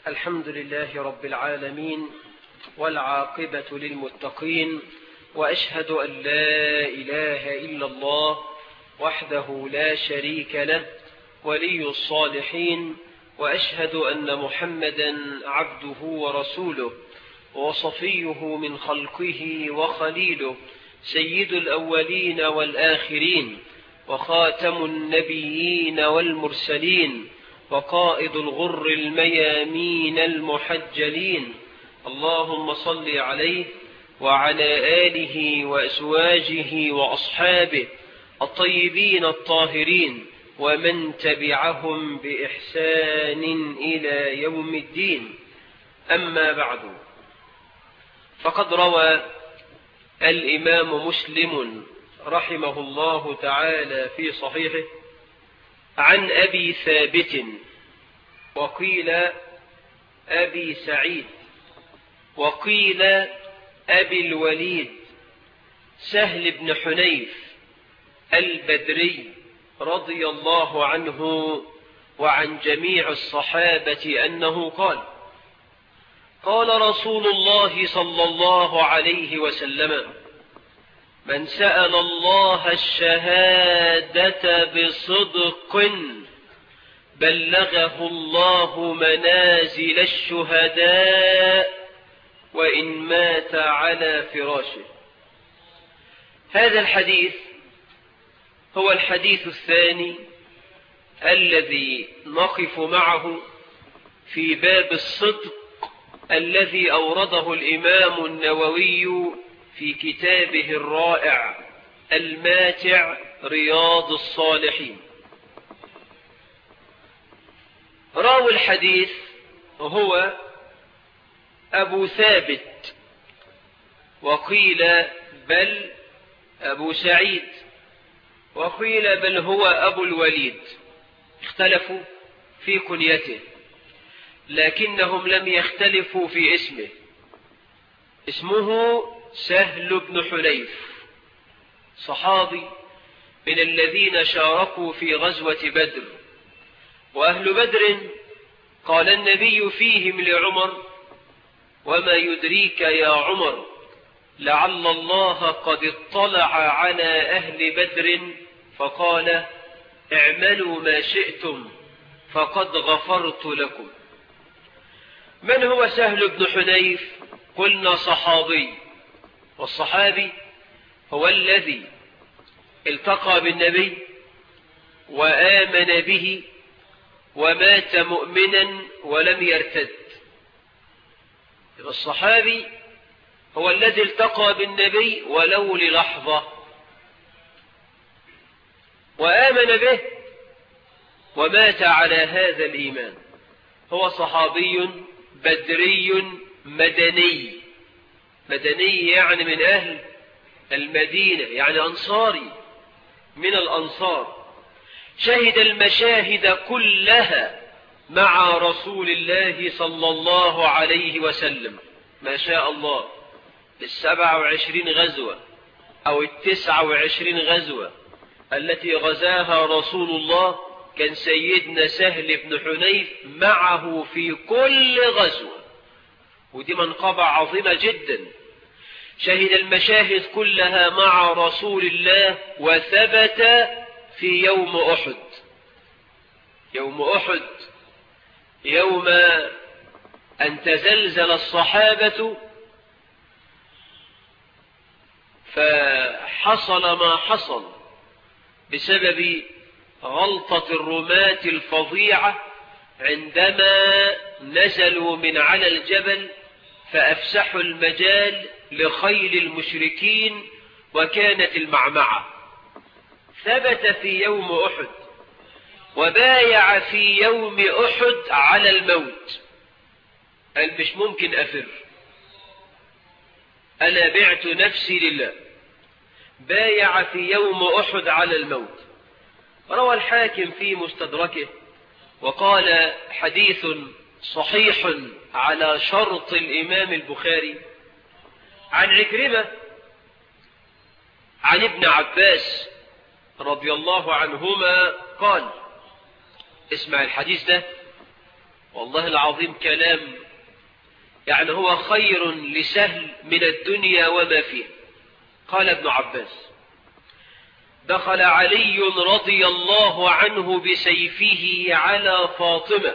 الحمد لله رب العالمين والعاقبة للمتقين وأشهد أن لا إله إلا الله وحده لا شريك له ولي الصالحين وأشهد أن محمدا عبده ورسوله وصفيه من خلقه وخليله سيد الأولين والآخرين وخاتم النبيين والمرسلين وقائد الغر الميامين المحجلين اللهم صل عليه وعلى آله وأزواجه وأصحابه الطيبين الطاهرين ومن تبعهم بإحسان إلى يوم الدين أما بعد فقد روى الإمام مسلم رحمه الله تعالى في صحيحه عن أبي ثابت وقيل أبي سعيد وقيل أبي الوليد سهل بن حنيف البدري رضي الله عنه وعن جميع الصحابة أنه قال قال رسول الله صلى الله عليه وسلم من سأل الله الشهادة بصدق بلغه الله منازل الشهداء وإن مات على فراشه هذا الحديث هو الحديث الثاني الذي نقف معه في باب الصدق الذي أورده الإمام النووي في كتابه الرائع الماتع رياض الصالحين راوي الحديث هو أبو ثابت وقيل بل أبو سعيد وقيل بل هو أبو الوليد اختلفوا في كنيته لكنهم لم يختلفوا في اسمه اسمه سهل بن حنيف صحابي من الذين شاركوا في غزوة بدر وأهل بدر قال النبي فيهم لعمر وما يدريك يا عمر لعل الله قد اطلع على أهل بدر فقال اعملوا ما شئتم فقد غفرت لكم من هو سهل بن حنيف قلنا صحابي والصحابي هو الذي التقى بالنبي وآمن به ومات مؤمنا ولم يرتد الصحابي هو الذي التقى بالنبي ولو للحظة وآمن به ومات على هذا الإيمان هو صحابي بدري مدني مدني يعني من أهل المدينة يعني أنصاري من الأنصار شهد المشاهد كلها مع رسول الله صلى الله عليه وسلم ما شاء الله السبع وعشرين غزوة أو التسع وعشرين غزوة التي غزاها رسول الله كان سيدنا سهل بن حنيف معه في كل غزوة ودي منقبة عظيمة جدا شهد المشاهد كلها مع رسول الله وثبت في يوم أحد يوم أحد يوم أن تزلزل الصحابة فحصل ما حصل بسبب غلطة الرماة الفظيعة عندما نزلوا من على الجبل فأفسحوا المجال لخيل المشركين وكانت المعمعة ثبت في يوم أحد وبايع في يوم أحد على الموت قال مش ممكن أفر أنا بعت نفسي لله بايع في يوم أحد على الموت روى الحاكم في مستدركه وقال حديث صحيح على شرط الإمام البخاري عن عكرمة عن ابن عباس رضي الله عنهما قال اسمع الحديث ده والله العظيم كلام يعني هو خير لسهل من الدنيا وما فيها قال ابن عباس دخل علي رضي الله عنه بسيفه على فاطمة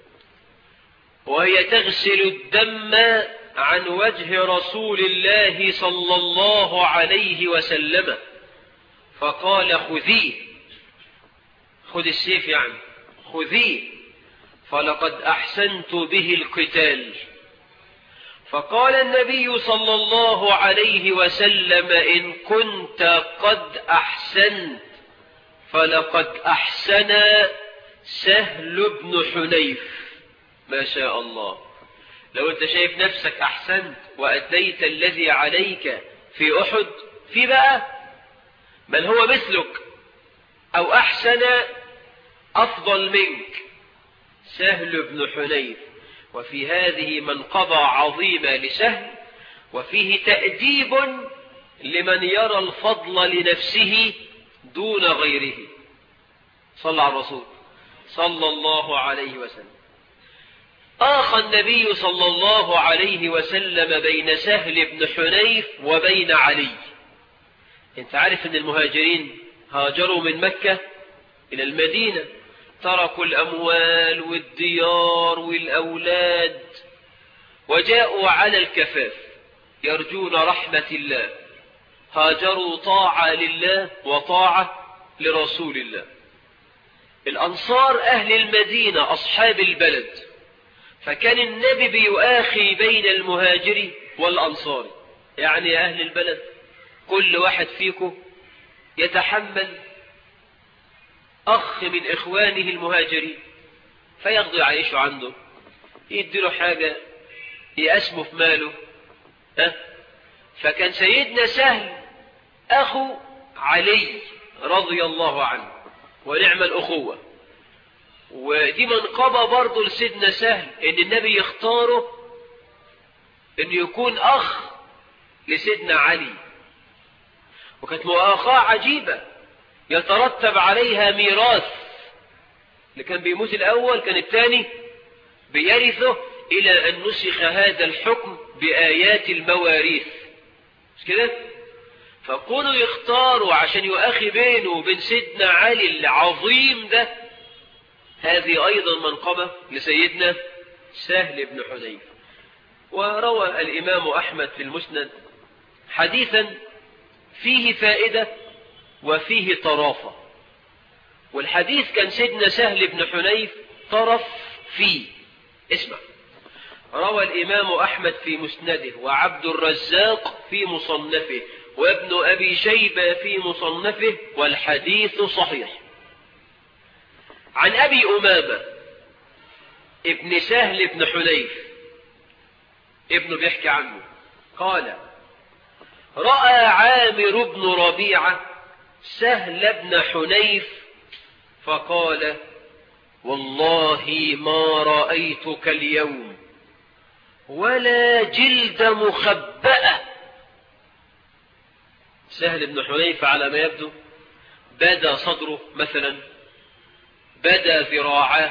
وهي تغسل الدم عن وجه رسول الله صلى الله عليه وسلم فقال خذيه خذ السيف يعني خذيه فلقد أحسنت به القتال فقال النبي صلى الله عليه وسلم إن كنت قد أحسنت فلقد أحسن سهل بن حنيف ما شاء الله لو أنت شايف نفسك أحسنت وأديت الذي عليك في أحد في بقى من هو مثلك أو أحسن أفضل منك سهل بن حنيف وفي هذه منقبة عظيمة لسهل وفيه تأديب لمن يرى الفضل لنفسه دون غيره صلى على الرسول صلى الله عليه وسلم آخى النبي صلى الله عليه وسلم بين سهل بن حنيف وبين علي انت عارف ان المهاجرين هاجروا من مكة الى المدينة تركوا الأموال والديار والأولاد وجاءوا على الكفاف يرجون رحمة الله هاجروا طاعة لله وطاعة لرسول الله الأنصار أهل المدينة أصحاب البلد فكان النبي بيؤاخي بين المهاجر والأنصار يعني أهل البلد كل واحد فيكم يتحمل أخ من إخوانه المهاجرين فيقضي عيشه عنده يديله حاجة يقسمه في ماله أه؟ فكان سيدنا سهل أخو علي رضي الله عنه ونعم الأخوة ودي منقبة برضه لسيدنا سهل إن النبي يختاره إن يكون أخ لسيدنا علي وكانت مؤاخاة عجيبة يترتب عليها ميراث اللي كان بيموت الأول كان الثاني بيرثه إلى أن نسخ هذا الحكم بآيات المواريث مش كده فكونوا يختاروا عشان يؤخي بينه وبين سيدنا علي العظيم ده هذه أيضا منقبة لسيدنا سهل بن حذيف وروى الإمام أحمد في المسند حديثا فيه فائدة وفيه طرافة والحديث كان سيدنا سهل بن حنيف طرف فيه اسمع روى الإمام أحمد في مسنده وعبد الرزاق في مصنفه وابن أبي شيبة في مصنفه والحديث صحيح عن أبي أمامة ابن سهل بن حنيف ابنه بيحكي عنه قال رأى عامر بن ربيعة سهل بن حنيف فقال والله ما رأيتك اليوم ولا جلد مخبأة سهل بن حنيف على ما يبدو بدا صدره مثلا بدا ذراعاه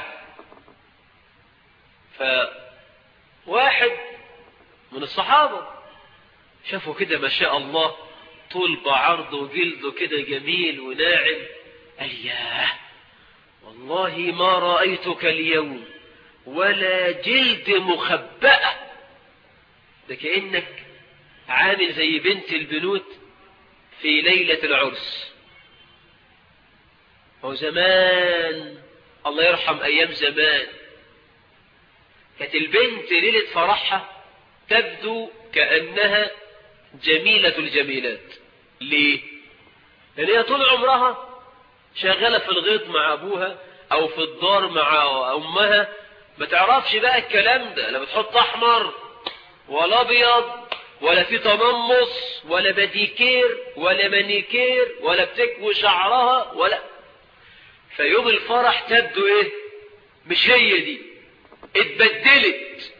فواحد من الصحابة شافوا كده ما شاء الله طول بعرضه وجلده كده جميل وناعم قال ياه والله ما رأيتك اليوم ولا جلد مخبأة ده كأنك عامل زي بنت البنوت في ليلة العرس هو زمان الله يرحم أيام زمان كانت البنت ليلة فرحها تبدو كأنها جميلة الجميلات ليه؟ لأن هي طول عمرها شغالة في الغيط مع أبوها أو في الدار مع أمها ما تعرفش بقى الكلام ده لا بتحط أحمر ولا أبيض ولا في تممص ولا بديكير ولا مانيكير ولا بتكوي شعرها ولا فيوم الفرح تبدو ايه مش هي دي اتبدلت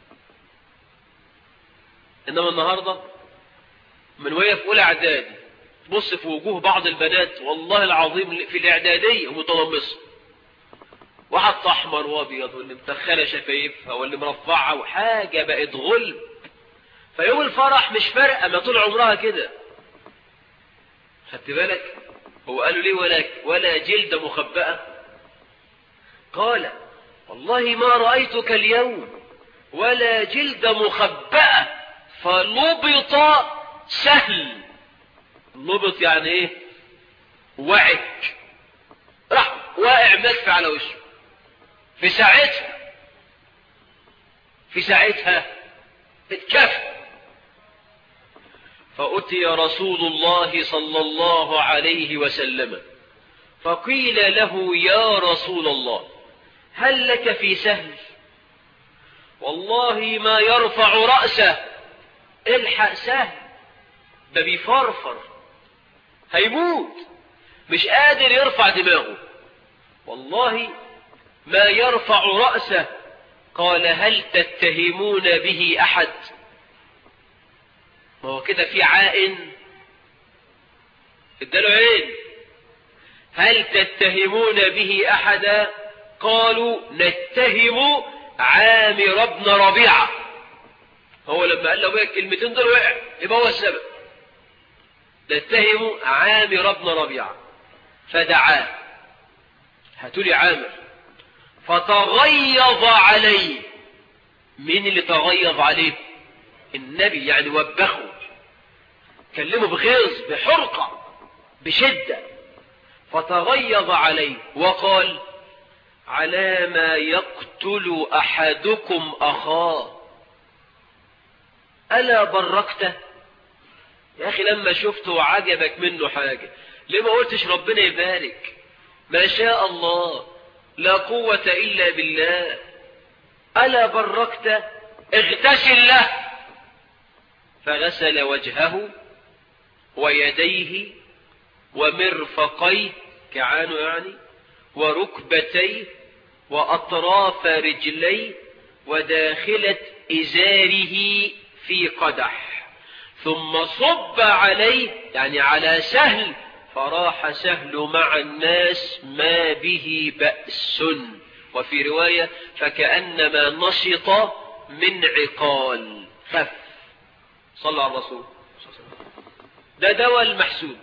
انما النهارده من وهي في اولى اعدادي تبص في وجوه بعض البنات والله العظيم في الاعداديه متلمصه وحط احمر وابيض واللي متخنه شفايفها واللي مرفعها وحاجه بقت غلب فيوم الفرح مش فارقه ما طول عمرها كده خدت بالك هو قالوا ليه ولا ولا جلد مخبأة قال والله ما رأيتك اليوم ولا جلد مخبأة فلبط سهل لبط يعني ايه وعك راح واقع مدفع على وشه في ساعتها في ساعتها اتكفى فأتي رسول الله صلى الله عليه وسلم فقيل له يا رسول الله هل لك في سهل والله ما يرفع رأسه الحق سهل ده بيفرفر هيموت مش قادر يرفع دماغه والله ما يرفع رأسه قال هل تتهمون به أحد ما هو كده في عائن اداله عين هل تتهمون به أحدا قالوا نتهم عامر بن ربيعة هو لما قال له الكلمتين دول وقع يبقى هو السبب نتهم عامر بن ربيعة فدعاه هاتولي عامر فتغيظ عليه مين اللي تغيظ عليه النبي يعني وبخه كلمه بغيظ بحرقة بشدة فتغيظ عليه وقال على ما يقتل أحدكم أخاه ألا بركته يا أخي لما شفته وعجبك منه حاجة ليه ما قلتش ربنا يبارك ما شاء الله لا قوة إلا بالله ألا بركت اغتسل له فغسل وجهه ويديه ومرفقيه كعانه يعني وركبتيه وأطراف رجليه وداخلة إزاره في قدح ثم صب عليه يعني على سهل فراح سهل مع الناس ما به بأس وفي رواية فكأنما نشط من عقال خف صلى على الرسول ده دواء المحسود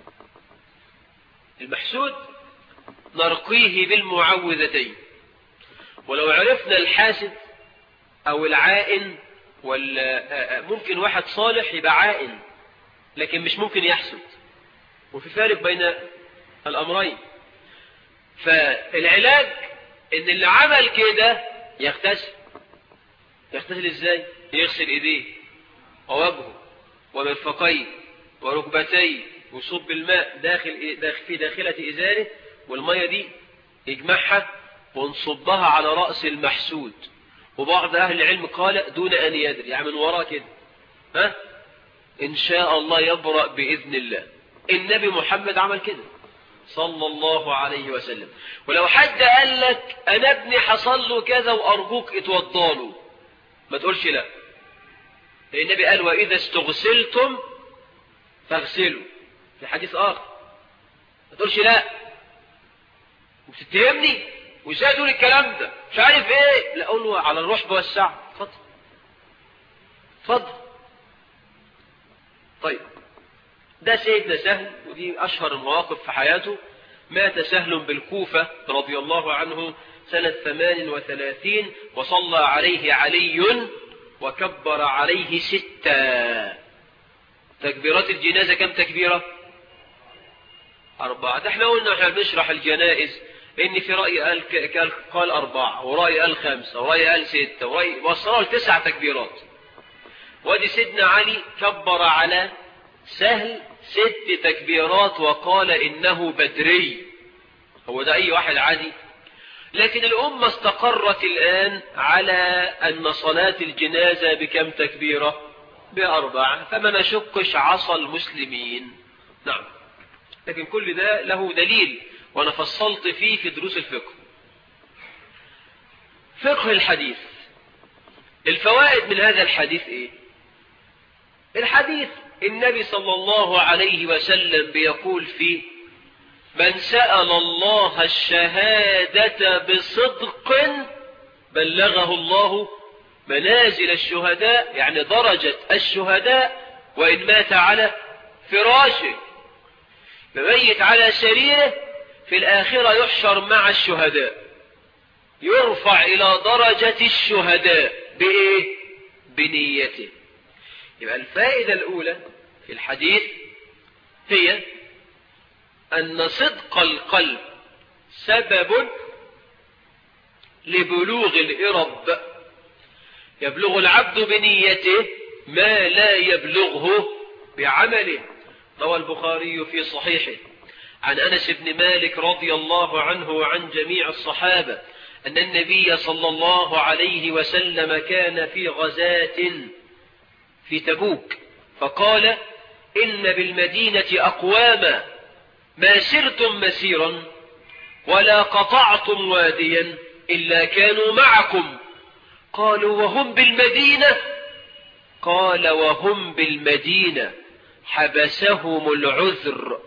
المحسود نرقيه بالمعوذتين ولو عرفنا الحاسد او العائن ولا ممكن واحد صالح يبقى عائن لكن مش ممكن يحسد وفي فارق بين الامرين فالعلاج ان اللي عمل كده يغتسل يغتسل ازاي يغسل ايديه ووجهه ومرفقيه وركبتيه ويصب الماء داخل داخل في داخلة ازاره والمية دي يجمعها ونصبها على رأس المحسود وبعض أهل العلم قال دون أن يدري يعني من وراه كده ها إن شاء الله يبرأ بإذن الله النبي محمد عمل كده صلى الله عليه وسلم ولو حد قال لك أنا ابني حصل له كذا وأرجوك اتوضاله ما تقولش لا النبي قال وإذا استغسلتم فاغسلوا في حديث آخر ما تقولش لا وبتتهمني وازاي تقول الكلام ده مش عارف ايه لا اقول له على الروح والسعه اتفضل اتفضل طيب ده سيدنا سهل ودي اشهر المواقف في حياته مات سهل بالكوفة رضي الله عنه سنة ثمان وثلاثين وصلى عليه علي وكبر عليه ستة تكبيرات الجنازة كم تكبيرة أربعة ده احنا قلنا احنا بنشرح الجنائز ان في رأي قال, قال, قال أربعة ورأي قال خمسة ورأي قال ستة ورأي وصلوا لتسع تكبيرات وادي سيدنا علي كبر على سهل ست تكبيرات وقال إنه بدري هو ده أي واحد عادي لكن الأمة استقرت الآن على أن صلاة الجنازة بكم تكبيرة بأربعة فما نشقش عصى المسلمين نعم لكن كل ده له دليل وأنا فصلت فيه في دروس الفقه فقه الحديث الفوائد من هذا الحديث ايه الحديث النبي صلى الله عليه وسلم بيقول فيه من سأل الله الشهادة بصدق بلغه الله منازل الشهداء يعني درجة الشهداء وإن مات على فراشه مميت على سريره في الآخرة يحشر مع الشهداء يرفع إلى درجة الشهداء بإيه؟ بنيته يبقى الفائدة الأولى في الحديث هي أن صدق القلب سبب لبلوغ الإرب يبلغ العبد بنيته ما لا يبلغه بعمله روى البخاري في صحيحه عن أنس بن مالك رضي الله عنه وعن جميع الصحابة أن النبي صلى الله عليه وسلم كان في غزاة في تبوك فقال إن بالمدينة أقواما ما سرتم مسيرا ولا قطعتم واديا إلا كانوا معكم قالوا وهم بالمدينة قال وهم بالمدينة حبسهم العذر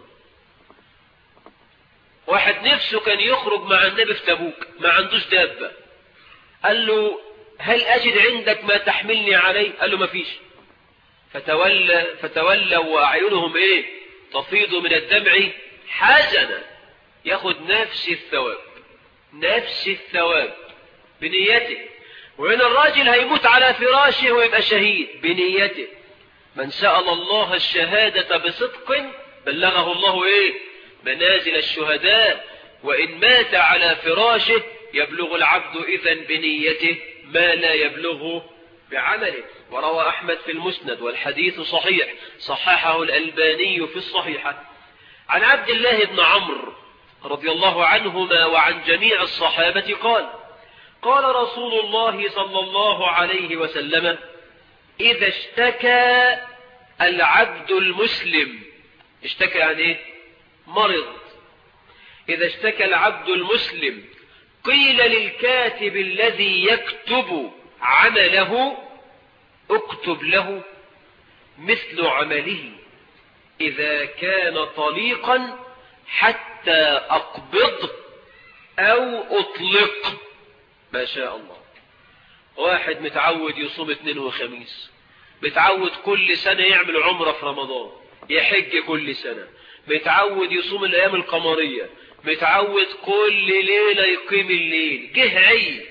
واحد نفسه كان يخرج مع النبي في تبوك ما عندوش دابة قال له هل أجد عندك ما تحملني عليه قال له ما فيش فتولى فتولوا وأعينهم إيه تفيض من الدمع حزنا ياخد نفس الثواب نفس الثواب بنيته وإن الراجل هيموت على فراشه ويبقى شهيد بنيته من سأل الله الشهادة بصدق بلغه الله إيه منازل الشهداء وإن مات على فراشه يبلغ العبد إذا بنيته ما لا يبلغه بعمله وروى أحمد في المسند والحديث صحيح صححه الألباني في الصحيحة عن عبد الله بن عمرو رضي الله عنهما وعن جميع الصحابة قال قال رسول الله صلى الله عليه وسلم إذا اشتكى العبد المسلم اشتكى يعني ايه مرض إذا اشتكى العبد المسلم قيل للكاتب الذي يكتب عمله اكتب له مثل عمله إذا كان طليقا حتى أقبض أو أطلق ما شاء الله واحد متعود يصوم اثنين وخميس متعود كل سنة يعمل عمرة في رمضان يحج كل سنة متعود يصوم الأيام القمرية متعود كل ليلة يقيم الليل جه عيد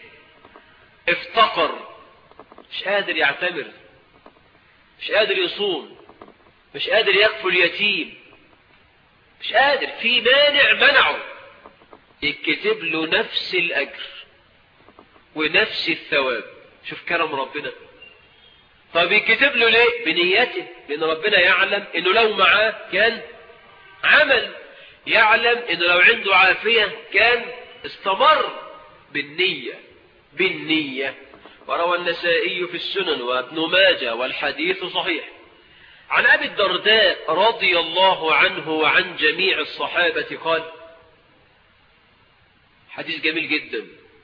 افتقر مش قادر يعتمر مش قادر يصوم مش قادر يكفل اليتيم مش قادر في مانع منعه يكتب له نفس الأجر ونفس الثواب شوف كرم ربنا طب يكتب له ليه بنيته لأن ربنا يعلم إنه لو معاه كان عمل يعلم إنه لو عنده عافية كان استمر بالنية بالنية وروى النسائي في السنن وابن ماجه والحديث صحيح عن أبي الدرداء رضي الله عنه وعن جميع الصحابة قال حديث جميل جدا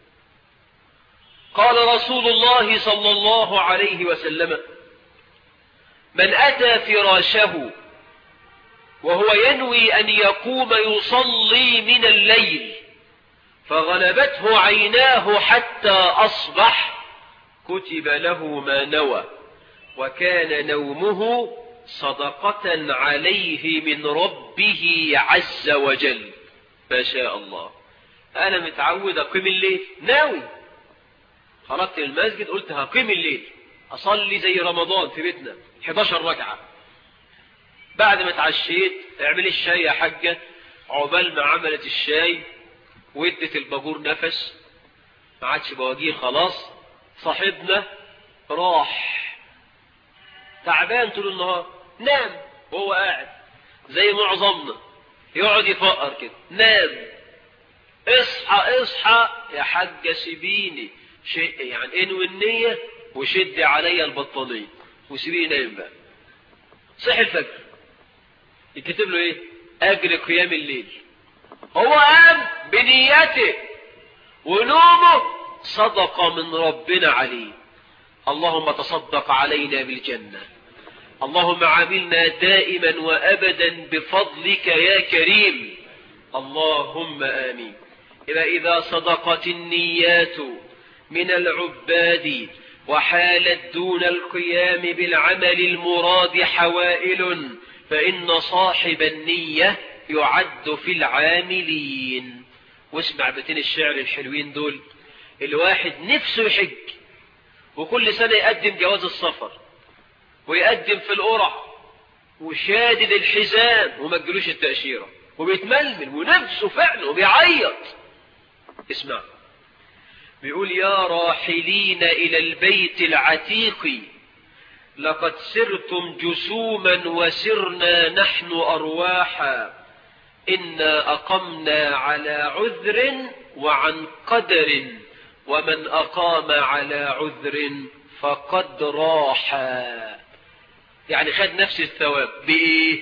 قال رسول الله صلى الله عليه وسلم من أتى فراشه وهو ينوي أن يقوم يصلي من الليل فغلبته عيناه حتى أصبح كتب له ما نوى وكان نومه صدقة عليه من ربه عز وجل ما شاء الله أنا متعود أقيم الليل ناوي خرجت المسجد قلت هقيم الليل أصلي زي رمضان في بيتنا 11 ركعة بعد ما اتعشيت اعملي الشاي يا حاجة عقبال ما عملت الشاي وادت الباجور نفس ما عادش بواجيه خلاص صاحبنا راح تعبان طول النهار نام وهو قاعد زي معظمنا يقعد يفقر كده نام اصحى اصحى يا حاجة سيبيني شيء يعني انوي النية وشدي عليا البطانية وسيبيني نايم بقى صحي الفجر يكتب له ايه اجر قيام الليل هو قام بنيته ونومه صدقة من ربنا عليه اللهم تصدق علينا بالجنة اللهم عاملنا دائما وابدا بفضلك يا كريم اللهم آمين إذا إذا صدقت النيات من العباد وحالت دون القيام بالعمل المراد حوائل فإن صاحب النية يعد في العاملين واسمع بتين الشعر الحلوين دول الواحد نفسه يحج وكل سنة يقدم جواز السفر ويقدم في القرع وشادد الحزام وما تجلوش التأشيرة وبيتململ ونفسه فعلا وبيعيط اسمع بيقول يا راحلين إلى البيت العتيق لقد سرتم جسوما وسرنا نحن أرواحا إنا أقمنا على عذر وعن قدر ومن أقام على عذر فقد راحا يعني خد نفس الثواب بإيه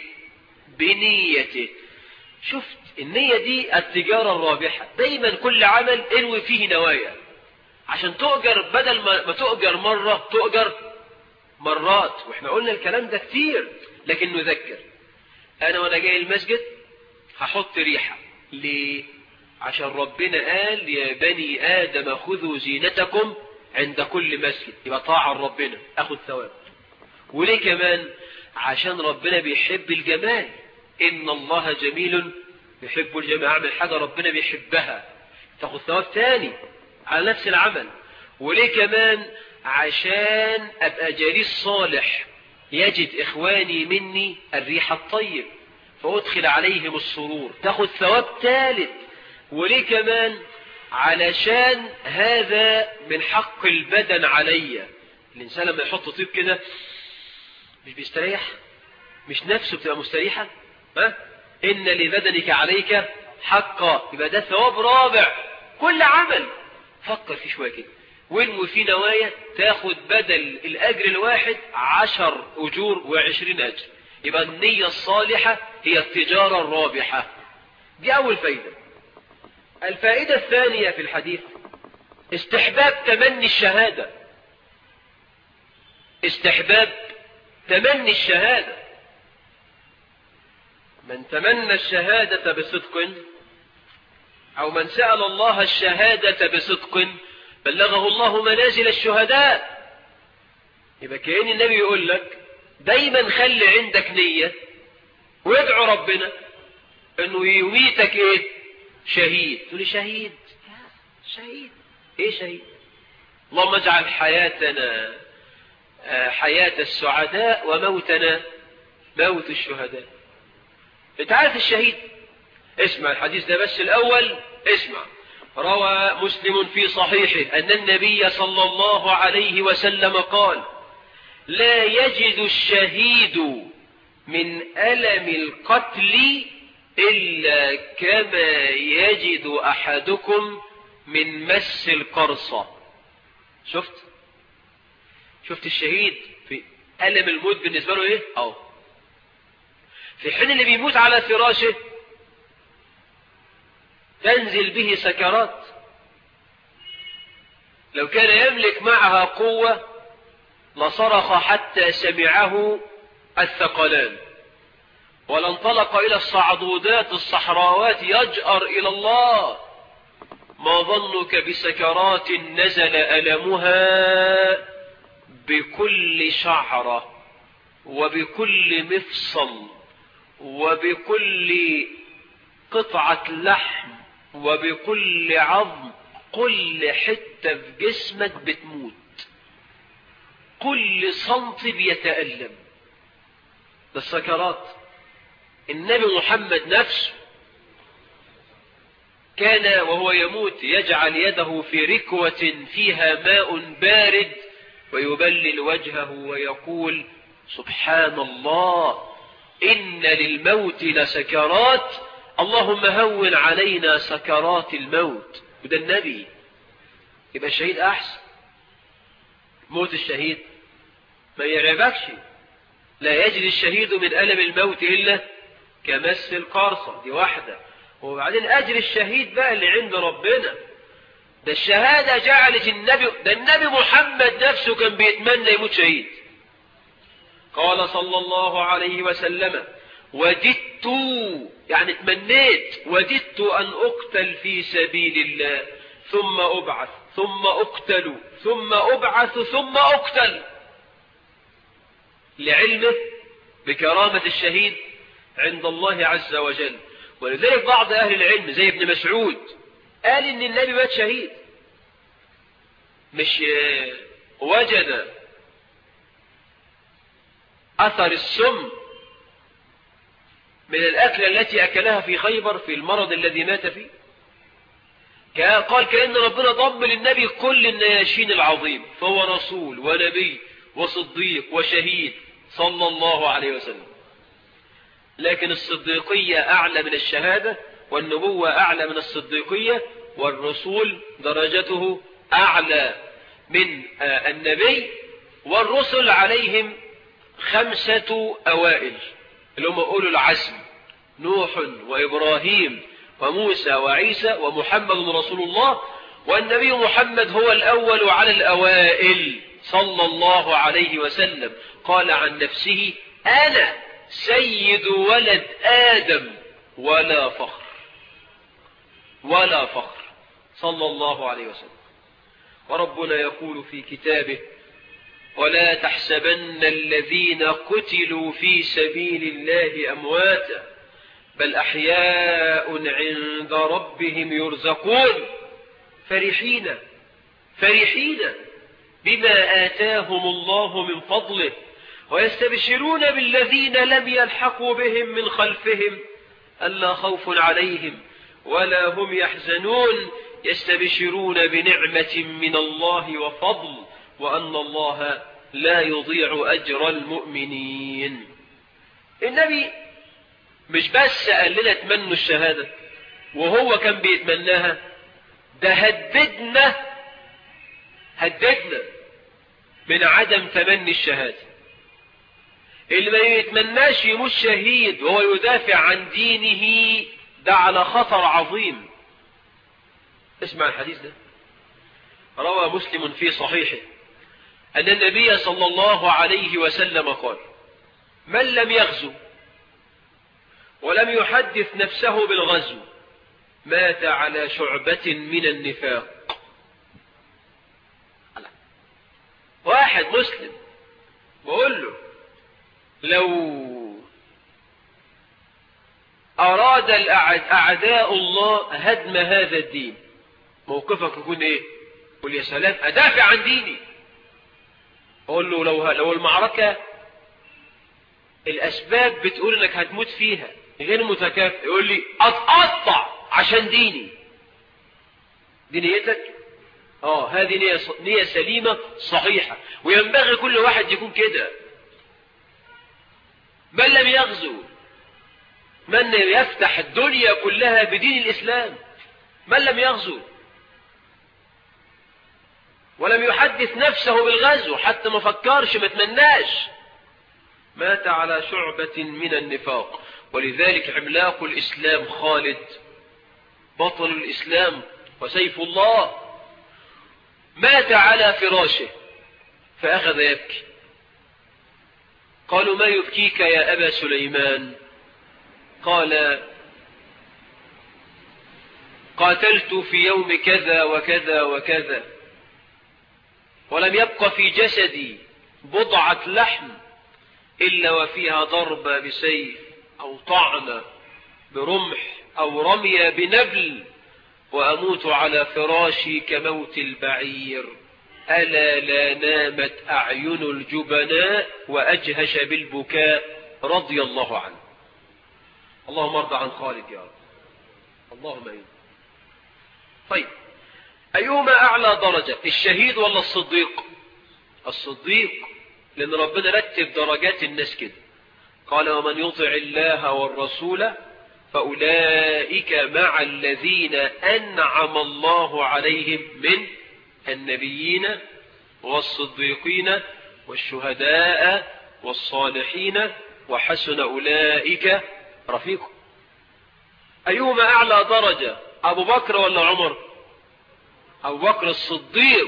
بنيته شفت النية دي التجارة الرابحة دايما كل عمل انوي فيه نوايا عشان تؤجر بدل ما تؤجر مرة تؤجر مرات واحنا قلنا الكلام ده كتير لكن نذكر انا وانا جاي المسجد هحط ريحة ليه عشان ربنا قال يا بني آدم خذوا زينتكم عند كل مسجد يبقى طاعة ربنا أخذ ثواب وليه كمان عشان ربنا بيحب الجمال إن الله جميل يحب الجمال أعمل حاجة ربنا بيحبها تاخذ ثواب تاني على نفس العمل وليه كمان عشان أبقى جليس صالح يجد إخواني مني الريح الطيب فأدخل عليهم السرور تاخذ ثواب ثالث وليه كمان علشان هذا من حق البدن عليا الإنسان لما يحط طيب كده مش بيستريح مش نفسه بتبقى مستريحة ها إن لبدنك عليك حقا يبقى ده ثواب رابع كل عمل فكر فيه شوية كده وانوي في نوايا تاخد بدل الأجر الواحد عشر أجور وعشرين أجر يبقى النية الصالحة هي التجارة الرابحة دي أول فايدة الفائدة الثانية في الحديث استحباب تمني الشهادة استحباب تمني الشهادة من تمنى الشهادة بصدق أو من سأل الله الشهادة بصدق بلغه الله منازل الشهداء يبقى كأن النبي يقول لك دايما خلي عندك نية وادعو ربنا انه يميتك ايه شهيد تقول لي شهيد شهيد ايه شهيد اللهم اجعل حياتنا حياة السعداء وموتنا موت الشهداء انت عارف الشهيد اسمع الحديث ده بس الاول اسمع روى مسلم في صحيحه ان النبي صلى الله عليه وسلم قال لا يجد الشهيد من ألم القتل إلا كما يجد أحدكم من مس القرصة شفت شفت الشهيد في ألم الموت بالنسبة له إيه أو في حين اللي بيموت على فراشه تنزل به سكرات لو كان يملك معها قوة لصرخ حتى سمعه الثقلان ولانطلق إلى الصعدودات الصحراوات يجأر إلى الله ما ظنك بسكرات نزل ألمها بكل شعرة وبكل مفصل وبكل قطعة لحم وبكل عظم كل حتة في جسمك بتموت كل سنتي بيتألم ده السكرات النبي محمد نفسه كان وهو يموت يجعل يده في ركوة فيها ماء بارد ويبلل وجهه ويقول سبحان الله إن للموت لسكرات اللهم هون علينا سكرات الموت وده النبي يبقى الشهيد أحسن موت الشهيد ما يرعبكش لا يجد الشهيد من ألم الموت إلا كمس القرصة دي واحدة وبعدين أجر الشهيد بقى اللي عند ربنا ده الشهادة جعلت النبي ده النبي محمد نفسه كان بيتمنى يموت شهيد قال صلى الله عليه وسلم وددت يعني تمنيت وددت أن أقتل في سبيل الله ثم أبعث ثم أقتل ثم أبعث ثم أقتل لعلمه بكرامة الشهيد عند الله عز وجل ولذلك بعض أهل العلم زي ابن مسعود قال إن النبي مات شهيد مش وجد أثر السم من الأكلة التي أكلها في خيبر في المرض الذي مات فيه قال كأن ربنا ضم للنبي كل النياشين العظيم فهو رسول ونبي وصديق وشهيد صلى الله عليه وسلم لكن الصديقية أعلى من الشهادة والنبوة أعلى من الصديقية والرسول درجته أعلى من النبي والرسل عليهم خمسة أوائل اللي هم أولو العزم نوح وإبراهيم وموسى وعيسى ومحمد رسول الله والنبي محمد هو الأول على الأوائل صلى الله عليه وسلم قال عن نفسه أنا سيد ولد آدم ولا فخر ولا فخر صلى الله عليه وسلم وربنا يقول في كتابه ولا تحسبن الذين قتلوا في سبيل الله أمواتا بل أحياء عند ربهم يرزقون فرحين فرحين بما آتاهم الله من فضله ويستبشرون بالذين لم يلحقوا بهم من خلفهم ألا خوف عليهم ولا هم يحزنون يستبشرون بنعمة من الله وفضل وأن الله لا يضيع أجر المؤمنين النبي مش بس قال لنا اتمنوا الشهادة وهو كان بيتمناها ده هددنا هددنا من عدم تمني الشهادة اللي ما يتمناش يموت شهيد وهو يدافع عن دينه ده على خطر عظيم اسمع الحديث ده روى مسلم في صحيحه أن النبي صلى الله عليه وسلم قال من لم يغزو ولم يحدث نفسه بالغزو مات على شعبة من النفاق واحد مسلم بقول له لو أراد أعداء الله هدم هذا الدين موقفك يكون ايه قل يا سلام أدافع عن ديني أقول له لو, لو المعركة الأسباب بتقول إنك هتموت فيها غير متكافئ يقول لي أتقطع عشان ديني دي نيتك اه هذه نية, نية سليمة صحيحة وينبغي كل واحد يكون كده من لم يغزو من يفتح الدنيا كلها بدين الإسلام من لم يغزو ولم يحدث نفسه بالغزو حتى ما فكرش ما تمناش مات على شعبة من النفاق ولذلك عملاق الإسلام خالد بطل الإسلام وسيف الله مات على فراشه فأخذ يبكي قالوا ما يبكيك يا أبا سليمان قال قاتلت في يوم كذا وكذا وكذا ولم يبق في جسدي بضعة لحم إلا وفيها ضربة بسيف أو طعنة برمح أو رمية بنبل وأموت على فراشي كموت البعير ألا لا نامت أعين الجبناء وأجهش بالبكاء رضي الله عنه اللهم ارضى عن خالد يا رب اللهم أين طيب أيهما أعلى درجة الشهيد ولا الصديق الصديق لأن ربنا رتب درجات الناس كده قال ومن يطع الله والرسول فأولئك مع الذين أنعم الله عليهم من النبيين والصديقين والشهداء والصالحين وحسن أولئك رفيقا أيهما أعلى درجة أبو بكر ولا عمر أبو بكر الصديق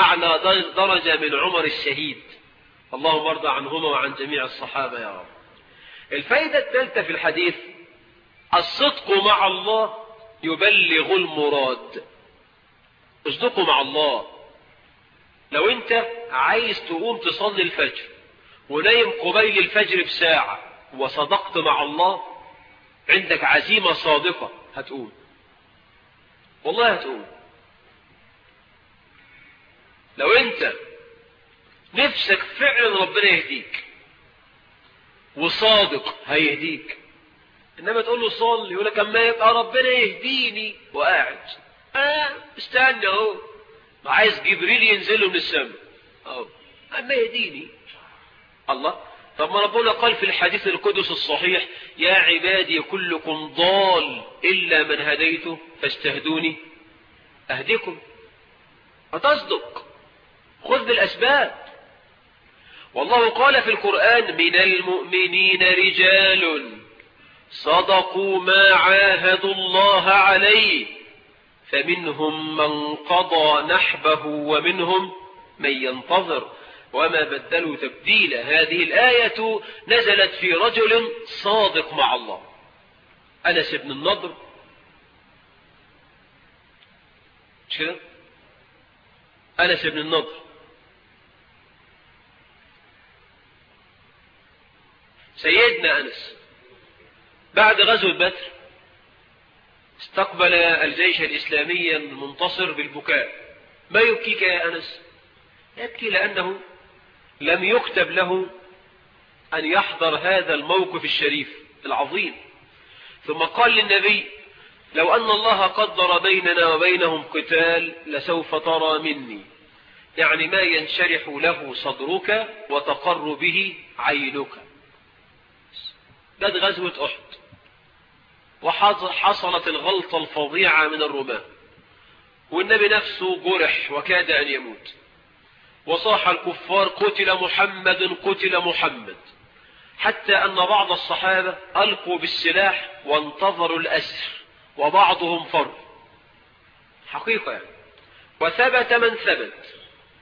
أعلى درجة من عمر الشهيد اللهم ارضى عنهما وعن جميع الصحابة يا رب الفايدة الثالثة في الحديث الصدق مع الله يبلغ المراد اصدقوا مع الله لو انت عايز تقوم تصلي الفجر ونايم قبيل الفجر بساعة وصدقت مع الله عندك عزيمة صادقة هتقوم والله هتقوم لو انت نفسك فعلا ربنا يهديك وصادق هيهديك انما تقول له صلي يقول لك اما يبقى ربنا يهديني وقاعد اه استنى اهو ما عايز جبريل ينزل له من السماء اهو اما يهديني الله طب ما ربنا قال في الحديث القدس الصحيح يا عبادي كلكم ضال الا من هديته فاستهدوني اهديكم فتصدق خذ بالاسباب والله قال في القرآن من المؤمنين رجال صدقوا ما عاهدوا الله عليه فمنهم من قضى نحبه ومنهم من ينتظر وما بدلوا تبديلا هذه الآية نزلت في رجل صادق مع الله أنس بن النضر مش كده أنس بن النضر سيدنا أنس بعد غزوة بدر استقبل الجيش الإسلامي المنتصر بالبكاء ما يبكيك يا أنس يبكي لأنه لم يكتب له أن يحضر هذا الموقف الشريف العظيم ثم قال للنبي لو أن الله قدر بيننا وبينهم قتال لسوف ترى مني يعني ما ينشرح له صدرك وتقر به عينك جت غزوة أحد وحصلت الغلطة الفظيعة من الرماة والنبي نفسه جرح وكاد أن يموت وصاح الكفار قتل محمد قتل محمد حتى أن بعض الصحابة ألقوا بالسلاح وانتظروا الأسر وبعضهم فر حقيقة يعني. وثبت من ثبت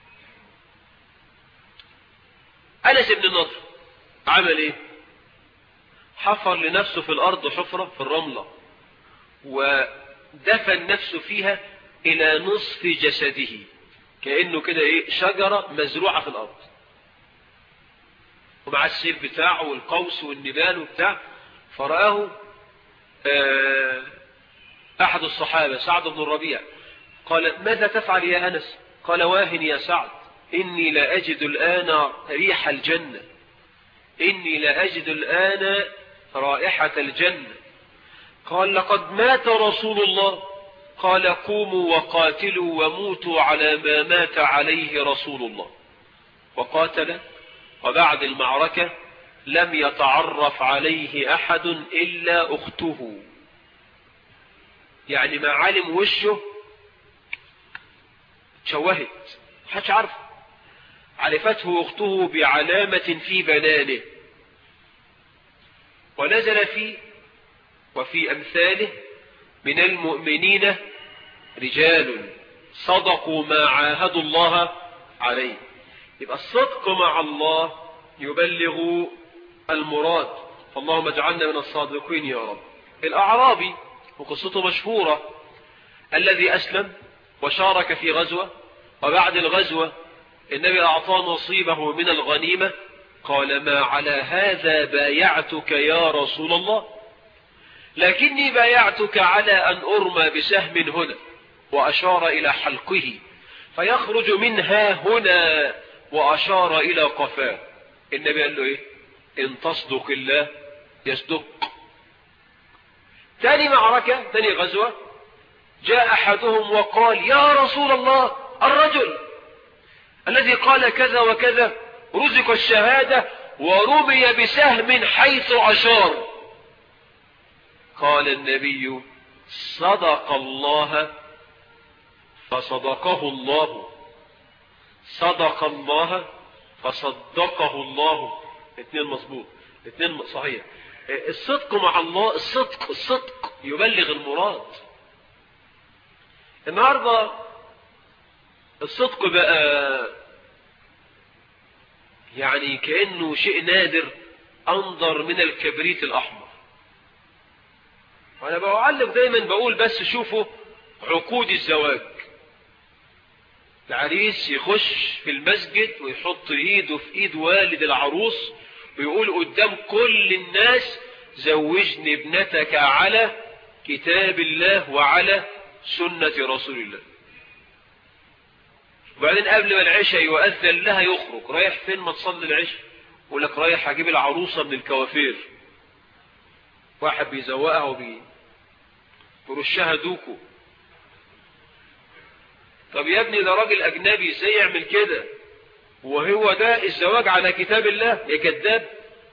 أنس بن النضر عمل إيه حفر لنفسه في الأرض حفرة في الرملة ودفن نفسه فيها إلى نصف جسده كأنه كده إيه شجرة مزروعة في الأرض ومع السيف بتاعه والقوس والنبال وبتاع فرآه آه أحد الصحابة سعد بن الربيع قال ماذا تفعل يا أنس قال واهن يا سعد إني لا أجد الآن ريح الجنة إني لا أجد الآن رائحة الجنة قال لقد مات رسول الله قال قوموا وقاتلوا وموتوا على ما مات عليه رسول الله وقاتل وبعد المعركة لم يتعرف عليه أحد إلا أخته يعني ما علم وشه تشوهت حدش عارف عرفته أخته بعلامة في بنانه ونزل فيه وفي أمثاله من المؤمنين رجال صدقوا ما عاهدوا الله عليه يبقى الصدق مع الله يبلغ المراد فاللهم اجعلنا من الصادقين يا رب الأعرابي وقصته مشهورة الذي أسلم وشارك في غزوة وبعد الغزوة النبي أعطاه نصيبه من الغنيمة قال ما على هذا بايعتك يا رسول الله لكني بايعتك على أن أرمى بسهم هنا وأشار إلى حلقه فيخرج منها هنا وأشار إلى قفاه النبي قال له إيه إن تصدق الله يصدق تاني معركة تاني غزوة جاء أحدهم وقال يا رسول الله الرجل الذي قال كذا وكذا رزق الشهادة ورمي بسهم حيث أشار قال النبي صدق الله فصدقه الله صدق الله فصدقه الله اثنين مظبوط اثنين صحيح الصدق مع الله الصدق الصدق يبلغ المراد النهاردة الصدق بقى يعني كأنه شيء نادر أنظر من الكبريت الأحمر وأنا بعلق دايما بقول بس شوفوا عقود الزواج العريس يخش في المسجد ويحط ايده في ايد والد العروس ويقول قدام كل الناس زوجني ابنتك على كتاب الله وعلى سنة رسول الله وبعدين قبل ما العشاء يؤذن لها يخرج رايح فين ما تصلي العشاء يقول لك رايح اجيب العروسة من الكوافير واحد بيزوقها وبي برشها دوكو طب يا ابني ده راجل اجنبي ازاي يعمل كده وهو ده الزواج على كتاب الله يا كذاب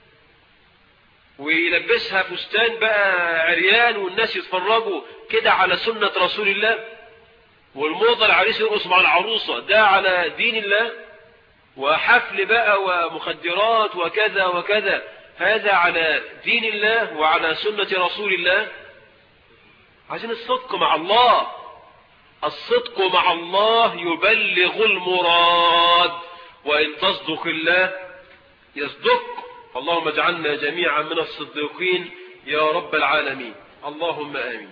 ويلبسها فستان بقى عريان والناس يتفرجوا كده على سنة رسول الله والموضة العريس يرقص مع العروسة ده على دين الله وحفل بقى ومخدرات وكذا وكذا هذا على دين الله وعلى سنة رسول الله عايزين الصدق مع الله الصدق مع الله يبلغ المراد وإن تصدق الله يصدق اللهم اجعلنا جميعا من الصديقين يا رب العالمين اللهم آمين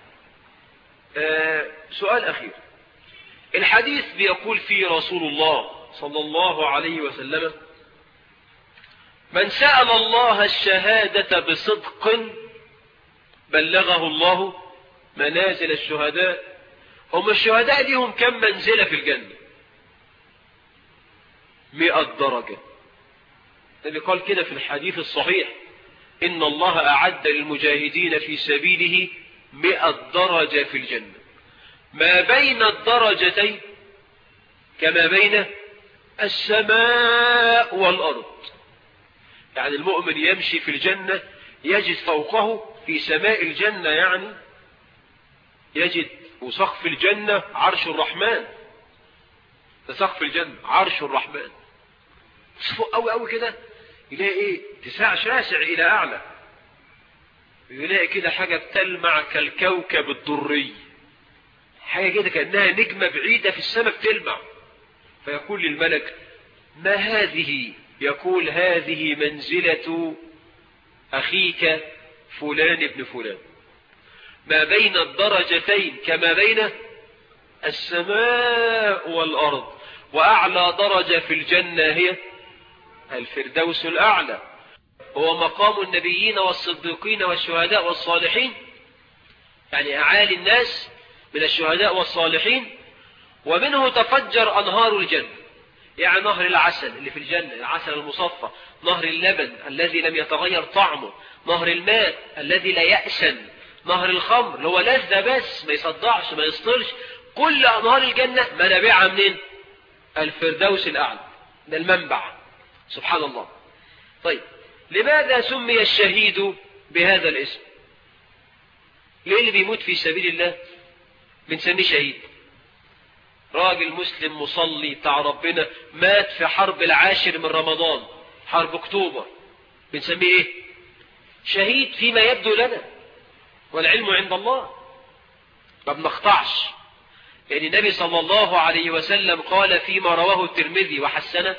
آه سؤال أخير الحديث بيقول فيه رسول الله صلى الله عليه وسلم من سأل الله الشهادة بصدق بلغه الله منازل الشهداء هم الشهداء ليهم كم منزلة في الجنة مئة درجة النبي قال كده في الحديث الصحيح إن الله أعد للمجاهدين في سبيله مئة درجة في الجنة ما بين الدرجتين كما بين السماء والأرض يعني المؤمن يمشي في الجنة يجد فوقه في سماء الجنة يعني يجد وسقف الجنة عرش الرحمن ده سقف الجنة عرش الرحمن فوق قوي قوي كده يلاقي ايه اتساع شاسع الى اعلى يلاقي كده حاجة بتلمع كالكوكب الدري حاجة كده كأنها نجمة بعيدة في السماء بتلمع فيقول للملك ما هذه يقول هذه منزلة أخيك فلان ابن فلان ما بين الدرجتين كما بين السماء والأرض وأعلى درجة في الجنة هي الفردوس الأعلى هو مقام النبيين والصديقين والشهداء والصالحين يعني أعالي الناس من الشهداء والصالحين ومنه تفجر أنهار الجنة يعني نهر العسل اللي في الجنة العسل المصفى نهر اللبن الذي لم يتغير طعمه نهر الماء الذي لا يأسن نهر الخمر اللي هو لذة بس ما يصدعش ما يسطرش كل أنهار الجنة منابعها منين الفردوس الأعلى ده المنبع سبحان الله طيب لماذا سمي الشهيد بهذا الاسم ليه اللي بيموت في سبيل الله بنسميه شهيد راجل مسلم مصلي بتاع ربنا مات في حرب العاشر من رمضان حرب اكتوبر بنسميه ايه شهيد فيما يبدو لنا والعلم عند الله ما بنقطعش لأن النبي صلى الله عليه وسلم قال فيما رواه الترمذي وحسنه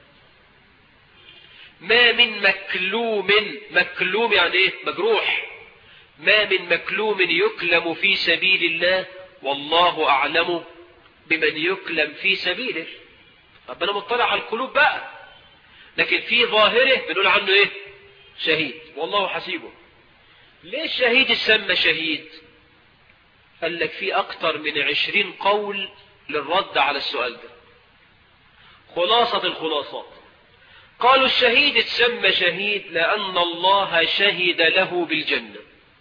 ما من مكلوم مكلوم يعني ايه مجروح ما من مكلوم يكلم في سبيل الله والله أعلم بمن يكلم في سبيله ربنا مطلع على القلوب بقى لكن في ظاهره بنقول عنه ايه شهيد والله حسيبه ليه الشهيد السمى شهيد قال لك في اكتر من عشرين قول للرد على السؤال ده خلاصة الخلاصات قالوا الشهيد اتسمى شهيد لأن الله شهد له بالجنة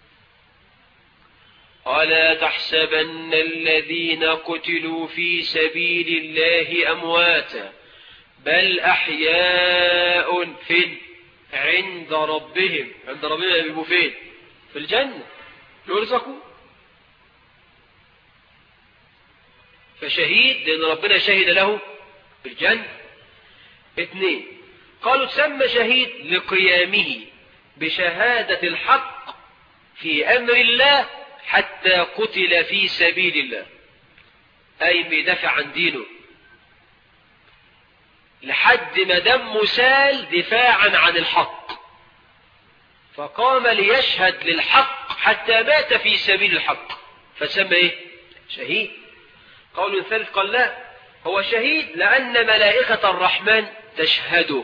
ولا تحسبن الذين قتلوا في سبيل الله أمواتا بل أحياء فين عند ربهم عند ربنا يبقوا فين في الجنة يرزقوا فشهيد لأن ربنا شهد له بالجنة اثنين قالوا تسمى شهيد لقيامه بشهادة الحق في أمر الله حتى قتل في سبيل الله أي بيدافع عن دينه لحد ما دمه سال دفاعا عن الحق فقام ليشهد للحق حتى مات في سبيل الحق فسمى ايه شهيد قول ثالث قال لا هو شهيد لأن ملائكة الرحمن تشهده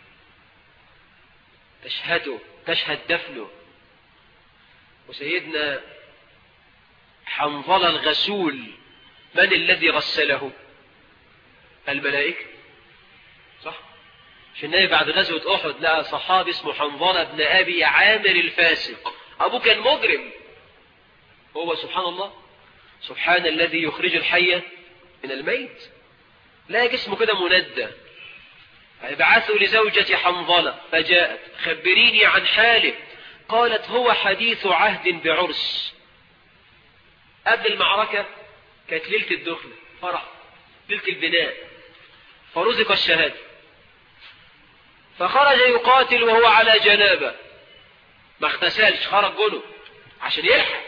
تشهده تشهد دفنه وسيدنا حنظل الغسول من الذي غسله الملائكة صح مش النبي بعد غزوة أحد لقى صحابي اسمه حنظلة بن أبي عامر الفاسق أبوه كان مجرم هو سبحان الله سبحان الذي يخرج الحي من الميت لا جسمه كده مندى بعثوا لزوجة حنظلة فجاءت خبريني عن حاله قالت هو حديث عهد بعرس قبل المعركة كانت ليلة الدخل فرح ليلة البناء فرزق الشهادة فخرج يقاتل وهو على جنابه ما اغتسلش خرج جنب عشان يلحق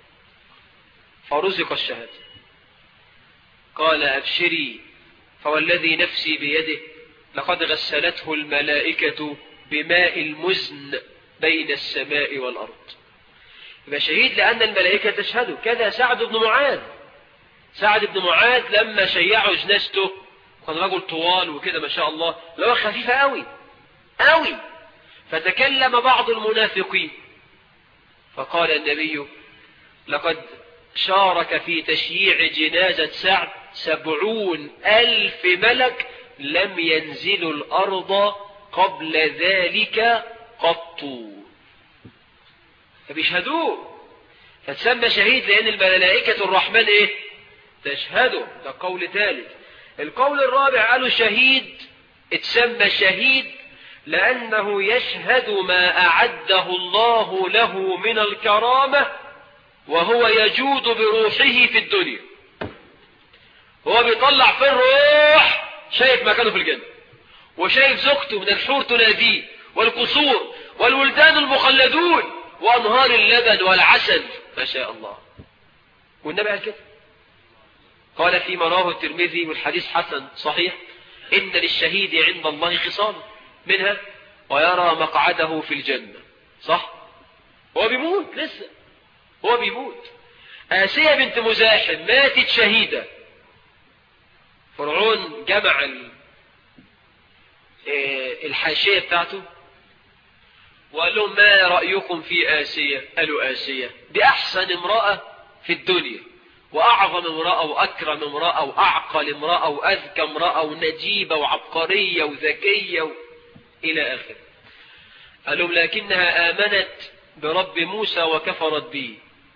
فرزق الشهادة قال أبشري فوالذي نفسي بيده لقد غسلته الملائكة بماء المزن بين السماء والأرض يبقى شهيد لأن الملائكة تشهده كذا سعد بن معاذ سعد بن معاذ لما شيعوا جنازته كان رجل طوال وكده ما شاء الله لو خفيفة قوي قوي فتكلم بعض المنافقين فقال النبي لقد شارك في تشييع جنازة سعد سبعون ألف ملك لم ينزلوا الأرض قبل ذلك قط فبيشهدوه فتسمى شهيد لأن الملائكة الرحمن إيه تشهده ده قول ثالث القول الرابع قالوا شهيد اتسمى شهيد لأنه يشهد ما أعده الله له من الكرامة وهو يجود بروحه في الدنيا هو بيطلع في الروح شايف مكانه في الجنة وشايف زوجته من الحور تناديه والقصور والولدان المخلدون وأنهار اللبن والعسل ما شاء الله والنبي قال كده قال فيما رواه الترمذي والحديث حسن صحيح إن للشهيد عند الله خصال منها ويرى مقعده في الجنة صح هو بيموت لسه هو بيموت آسية بنت مزاحم ماتت شهيدة فرعون جمع الحاشية بتاعته وقال لهم ما رأيكم في آسية قالوا آسية دي أحسن امرأة في الدنيا وأعظم امرأة وأكرم امرأة وأعقل امرأة وأذكى امرأة ونجيبة وعبقرية وذكية و... إلى آخر قال لهم لكنها آمنت برب موسى وكفرت به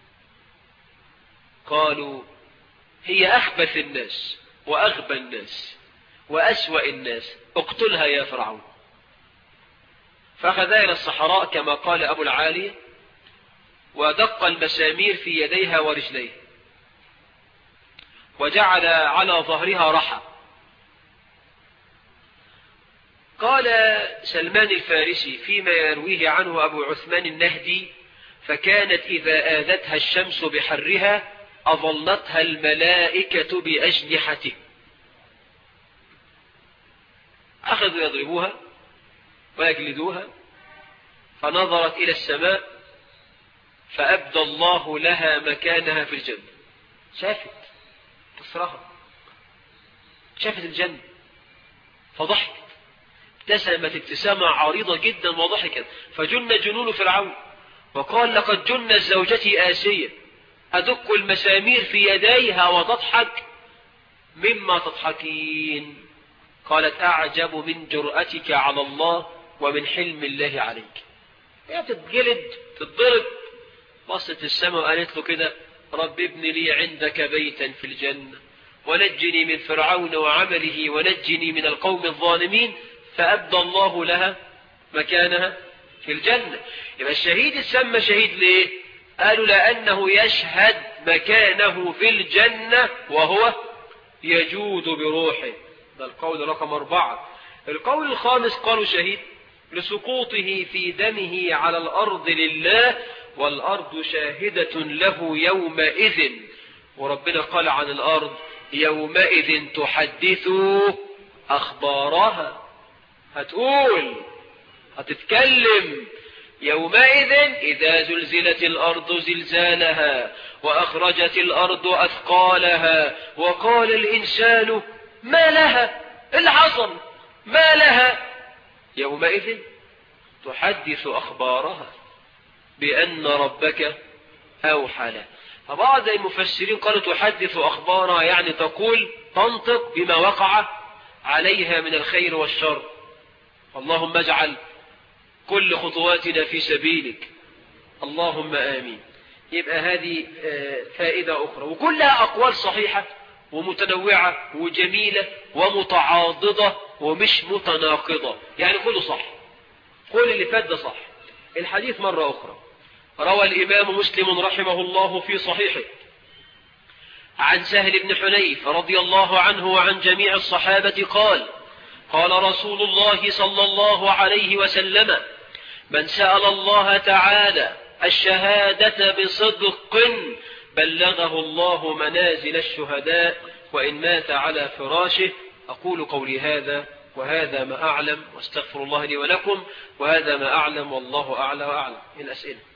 قالوا هي أخبث الناس وأغبى الناس وأسوأ الناس اقتلها يا فرعون فأخذها إلى الصحراء كما قال أبو العالية ودق المسامير في يديها ورجليها وجعل على ظهرها رحى قال سلمان الفارسي فيما يرويه عنه أبو عثمان النهدي فكانت إذا آذتها الشمس بحرها أظلتها الملائكة بأجنحته أخذوا يضربوها ويجلدوها فنظرت إلى السماء فأبدى الله لها مكانها في الجنة شافت تصرها شافت الجنة فضحكت ابتسمت ابتسامة عريضة جدا وضحكت فجن جنون فرعون وقال لقد جن زوجتي آسية أدق المسامير في يديها وتضحك مما تضحكين قالت أعجب من جرأتك على الله ومن حلم الله عليك هي تتجلد تتضرب بصت السماء وقالت له كده رب ابن لي عندك بيتا في الجنة ونجني من فرعون وعمله ونجني من القوم الظالمين فأبدى الله لها مكانها في الجنة يبقى الشهيد يسمى شهيد ليه قالوا لأنه يشهد مكانه في الجنة وهو يجود بروحه ده القول رقم أربعة القول الخامس قالوا شهيد لسقوطه في دمه على الأرض لله والأرض شاهدة له يومئذ وربنا قال عن الأرض يومئذ تحدث أخبارها هتقول هتتكلم يومئذ إذا زلزلت الأرض زلزالها وأخرجت الأرض أثقالها وقال الإنسان ما لها اللي حصل ما لها يومئذ تحدث أخبارها بأن ربك أوحى له فبعض المفسرين قالوا تحدث أخبارها يعني تقول تنطق بما وقع عليها من الخير والشر اللهم اجعل كل خطواتنا في سبيلك اللهم آمين يبقى هذه فائدة أخرى وكلها أقوال صحيحة ومتنوعة وجميلة ومتعاضدة ومش متناقضة يعني كله صح كل اللي فات ده صح الحديث مرة أخرى روى الإمام مسلم رحمه الله في صحيحه عن سهل بن حنيف رضي الله عنه وعن جميع الصحابة قال قال رسول الله صلى الله عليه وسلم من سأل الله تعالى الشهادة بصدق بلغه الله منازل الشهداء وإن مات على فراشه أقول قولي هذا وهذا ما أعلم واستغفر الله لي ولكم وهذا ما أعلم والله أعلى وأعلم الأسئلة